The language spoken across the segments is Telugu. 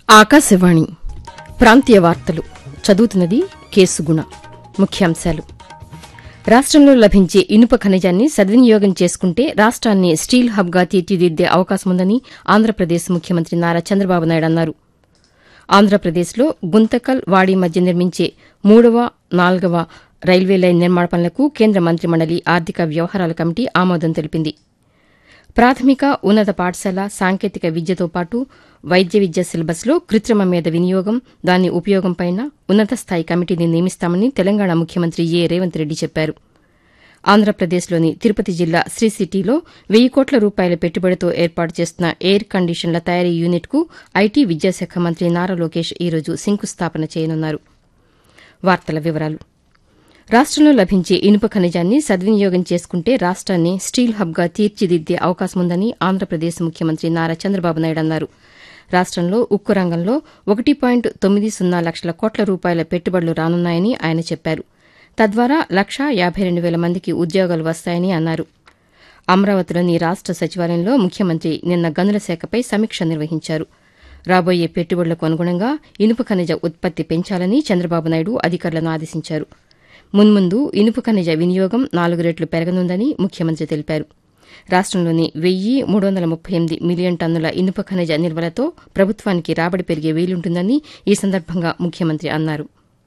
ఆకాశవాణి ప్రాంతీయ వార్తలు చదువుతున్నది కేసుగుణ ముఖ్యాంశాలు రాష్ట్రంలో లభించే ఇనుప ఖనిజాన్ని సద్వినియోగం చేసుకుంటే రాష్ట్రాన్ని స్టీల్ హబ్గా తీర్చిదిద్దే అవకాశముందని ఆంధ్రప్రదేశ్ ముఖ్యమంత్రి నారా చంద్రబాబు నాయుడు అన్నారు ఆంధ్రప్రదేశ్లో గుంతకల్ వాడి మధ్య నిర్మించే మూడవ నాల్గవ రైల్వే లైన్ నిర్మాణ పనులకు కేంద్ర మంత్రిమండలి ఆర్థిక వ్యవహారాల కమిటీ ఆమోదం తెలిపింది ప్రాథమిక ఉన్నత పాఠశాల సాంకేతిక విద్యతో పాటు వైద్య విద్య సిలబస్లో కృత్రిమ మేధ వినియోగం దాని ఉపయోగంపై ఉన్నత స్థాయి కమిటీని నియమిస్తామని తెలంగాణ ముఖ్యమంత్రి ఏ రేవంత్ రెడ్డి చెప్పారు ఆంధ్రప్రదేశ్లోని తిరుపతి జిల్లా శ్రీ సిటీలో వెయ్యి కోట్ల రూపాయల పెట్టుబడితో ఏర్పాటు చేస్తున్న ఎయిర్ కండిషన్ల తయారీ యూనిట్కు ఐటీ విద్యాశాఖ మంత్రి నారా లోకేష్ ఈరోజు శంకుస్థాపన చేయనున్నారు వార్తల వివరాలు రాష్ట్రంలో లభించే ఇనుప ఖనిజాన్ని సద్వినియోగం చేసుకుంటే రాష్ట్రాన్ని స్టీల్ హబ్గా తీర్చిదిద్దే అవకాశముందని ఆంధ్రప్రదేశ్ ముఖ్యమంత్రి నారా చంద్రబాబు నాయుడు అన్నారు రాష్ట్రంలో ఉక్కు రంగంలో ఒకటి పాయింట్ తొమ్మిది సున్నా లక్షల కోట్ల రూపాయల పెట్టుబడులు రానున్నాయని ఆయన చెప్పారు తద్వారా లక్షా యాబై రెండు వేల మందికి ఉద్యోగాలు వస్తాయని అన్నారు అమరావతిలోని రాష్ట సచివాలయంలో ముఖ్యమంత్రి నిన్న గనుల శాఖపై సమీక్ష నిర్వహించారు రాబోయే పెట్టుబడులకు అనుగుణంగా ఇనుప ఖనిజ ఉత్పత్తి పెంచాలని చంద్రబాబు నాయుడు అధికారులను ఆదేశించారు మున్ముందు ఇనుప ఖనిజ వినియోగం నాలుగు రెట్లు పెరగనుందని ముఖ్యమంత్రి తెలిపారు రాష్టంలోని వెయ్యి మూడు వందల ముప్పై ఎనిమిది మిలియన్ టన్నుల ఇనుప ఖనిజ నిల్వలతో ప్రభుత్వానికి రాబడి పెరిగే వీలుంటుందని ఈ సందర్భంగా ముఖ్యమంత్రి అన్నారు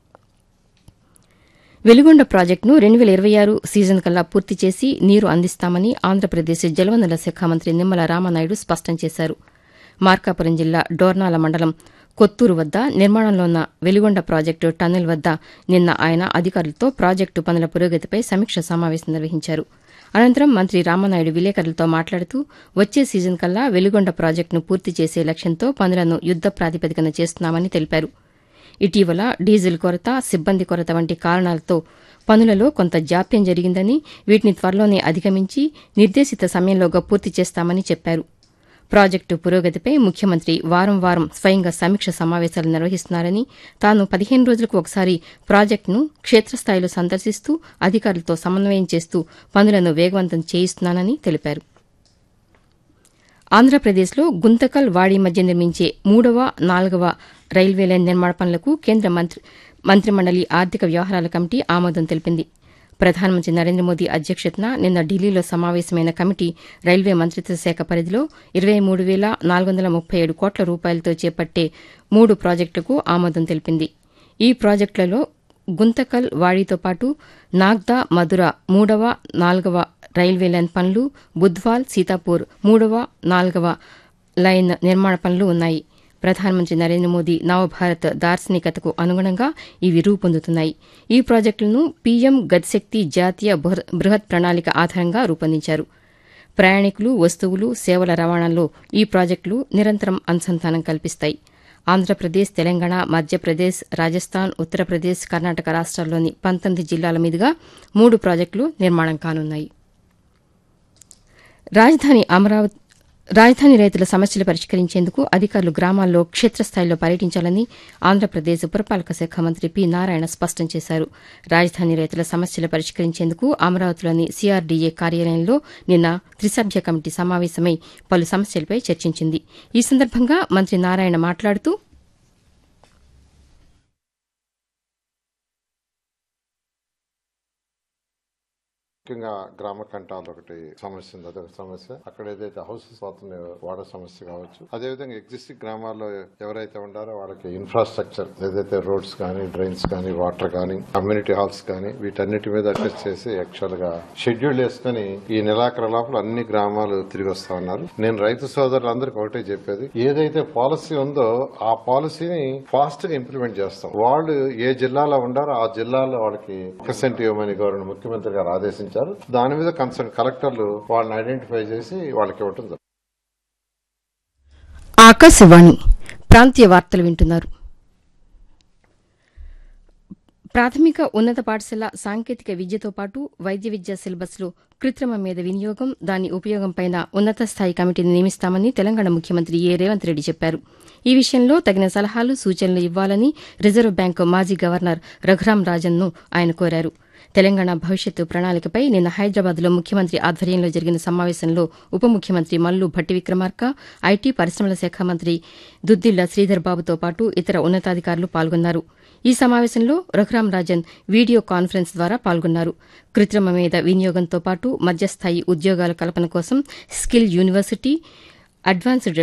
వెలుగొండ ప్రాజెక్టును రెండు వేల ఇరవై ఆరు సీజన్ కల్లా పూర్తి చేసి నీరు అందిస్తామని ఆంధ్రప్రదేశ్ జలవనరుల శాఖ మంత్రి నిమ్మల రామనాయుడు స్పష్టం చేశారు మార్కాపురం జిల్లా డోర్నాల మండలం కొత్తూరు వద్ద నిర్మాణంలో ఉన్న వెలుగొండ ప్రాజెక్టు టన్నెల్ వద్ద నిన్న ఆయన అధికారులతో ప్రాజెక్టు పనుల పురోగతిపై సమీక్ష సమావేశం నిర్వహించారు అనంతరం మంత్రి రామనాయుడు విలేకరులతో మాట్లాడుతూ వచ్చే సీజన్ కల్లా వెలుగొండ ప్రాజెక్టును పూర్తి చేసే లక్ష్యంతో పనులను యుద్ద ప్రాతిపదికన చేస్తున్నామని తెలిపారు ఇటీవల డీజిల్ కొరత సిబ్బంది కొరత వంటి కారణాలతో పనులలో కొంత జాప్యం జరిగిందని వీటిని త్వరలోనే అధిగమించి నిర్దేశిత సమయంలోగా పూర్తి చేస్తామని చెప్పారు ప్రాజెక్టు పురోగతిపై ముఖ్యమంత్రి వారం వారం స్వయంగా సమీక్ష సమావేశాలు నిర్వహిస్తున్నారని తాను పదిహేను రోజులకు ఒకసారి ప్రాజెక్టును క్షేత్రస్థాయిలో సందర్శిస్తూ అధికారులతో సమన్వయం చేస్తూ పనులను వేగవంతం చేయిస్తున్నానని తెలిపారు ఆంధ్రప్రదేశ్లో గుంతకల్ వాడి మధ్య నిర్మించే మూడవ నాలుగవ రైల్వే లైన్ నిర్మాణ పనులకు కేంద్ర మంత్రి మంత్రిమండలి ఆర్థిక వ్యవహారాల కమిటీ ఆమోదం తెలిపింది ప్రధానమంత్రి నరేంద్ర మోదీ అధ్యక్షతన నిన్న ఢిల్లీలో సమావేశమైన కమిటీ రైల్వే మంత్రిత్వ శాఖ పరిధిలో ఇరవై మూడు వేల నాలుగు వందల ముప్పై ఏడు కోట్ల రూపాయలతో చేపట్టే మూడు ప్రాజెక్టులకు ఆమోదం తెలిపింది ఈ ప్రాజెక్టులలో గుంతకల్ వాడితో పాటు నాగ్దా మధుర మూడవ నాలుగవ రైల్వే లైన్ పనులు బుధ్వాల్ సీతాపూర్ మూడవ నాలుగవ లైన్ నిర్మాణ పనులు ఉన్నాయి ప్రధానమంత్రి నరేంద్ర మోదీ నవభారత్ దార్శనికతకు అనుగుణంగా ఇవి రూపొందుతున్నాయి ఈ ప్రాజెక్టులను పీఎం గతిశక్తి జాతీయ బృహత్ ప్రణాళిక ఆధారంగా రూపొందించారు ప్రయాణికులు వస్తువులు సేవల రవాణాలో ఈ ప్రాజెక్టులు నిరంతరం అనుసంధానం కల్పిస్తాయి ఆంధ్రప్రదేశ్ తెలంగాణ మధ్యప్రదేశ్ రాజస్థాన్ ఉత్తరప్రదేశ్ కర్ణాటక రాష్ట్రాల్లోని పంతొమ్మిది జిల్లాల మీదుగా మూడు ప్రాజెక్టులు నిర్మాణం కానున్నాయి రాజధాని అమరావతి రాజధాని రైతుల సమస్యలు పరిష్కరించేందుకు అధికారులు గ్రామాల్లో క్షేత్రస్థాయిలో పర్యటించాలని ఆంధ్రప్రదేశ్ పురపాలక శాఖ మంత్రి పి నారాయణ స్పష్టం చేశారు రాజధాని రైతుల సమస్యలు పరిష్కరించేందుకు అమరావతిలోని సీఆర్డీఏ కార్యాలయంలో నిన్న త్రిసభ్య కమిటీ సమావేశమై పలు సమస్యలపై చర్చించింది ఈ సందర్భంగా మంత్రి నారాయణ మాట్లాడుతూ ముఖ్యంగా గ్రామ కంటాలు ఒకటి సమస్య ఉంది అదొక సమస్య అక్కడ ఏదైతే హౌసెస్ పోతున్నాయో వాటర్ సమస్య కావచ్చు అదేవిధంగా ఎగ్జిస్టింగ్ గ్రామాల్లో ఎవరైతే ఉండారో వాళ్ళకి ఇన్ఫ్రాస్ట్రక్చర్ ఏదైతే రోడ్స్ కానీ డ్రైన్స్ కానీ వాటర్ కానీ కమ్యూనిటీ హాల్స్ కానీ వీటన్నిటి మీద అడ్జస్ట్ చేసి యాక్చువల్ గా షెడ్యూల్ వేసుకుని ఈ నెలాఖరు లోపల అన్ని గ్రామాలు తిరిగి వస్తా ఉన్నారు నేను రైతు సోదరులందరికీ ఒకటే చెప్పేది ఏదైతే పాలసీ ఉందో ఆ పాలసీని ఫాస్ట్ గా ఇంప్లిమెంట్ చేస్తాం వాళ్ళు ఏ జిల్లాలో ఉండారో ఆ జిల్లాలో వాళ్ళకి పర్సెంట్ ఇవ్వమని గవర్నర్ ముఖ్యమంత్రి గారు ఆదేశించారు దాని మీద కన్సర్న్ కలెక్టర్లు వాళ్ళని ఐడెంటిఫై చేసి వాళ్ళకి ఇవ్వటం జరుగుతుంది. ఆకాశవాణి ప్రాంతీయ వార్తలు వింటున్నారు ప్రాథమిక ఉన్నత పాఠశాల సాంకేతిక విద్యతో పాటు వైద్య విద్యా సిలబస్లో కృత్రిమ మీద వినియోగం దాని ఉపయోగంపై ఉన్నత స్థాయి కమిటీని నియమిస్తామని తెలంగాణ ముఖ్యమంత్రి ఏ రేవంత్ రెడ్డి చెప్పారు ఈ విషయంలో తగిన సలహాలు సూచనలు ఇవ్వాలని రిజర్వ్ బ్యాంకు మాజీ గవర్నర్ రఘురాం రాజన్ను ఆయన కోరారు తెలంగాణ భవిష్యత్తు ప్రణాళికపై నిన్న హైదరాబాద్లో ముఖ్యమంత్రి ఆధ్వర్యంలో జరిగిన సమావేశంలో ఉప ముఖ్యమంత్రి మల్లు భట్టి విక్రమార్క ఐటీ పరిశ్రమల శాఖ మంత్రి దుద్దిళ్ల శ్రీధర్ బాబుతో పాటు ఇతర ఉన్నతాధికారులు పాల్గొన్నారు ఈ సమావేశంలో రఘురాం రాజన్ వీడియో కాన్ఫరెన్స్ ద్వారా పాల్గొన్నారు కృత్రిమ మేధ వినియోగంతో పాటు మధ్యస్థాయి ఉద్యోగాల కల్పన కోసం స్కిల్ యూనివర్సిటీ అడ్వాన్స్డ్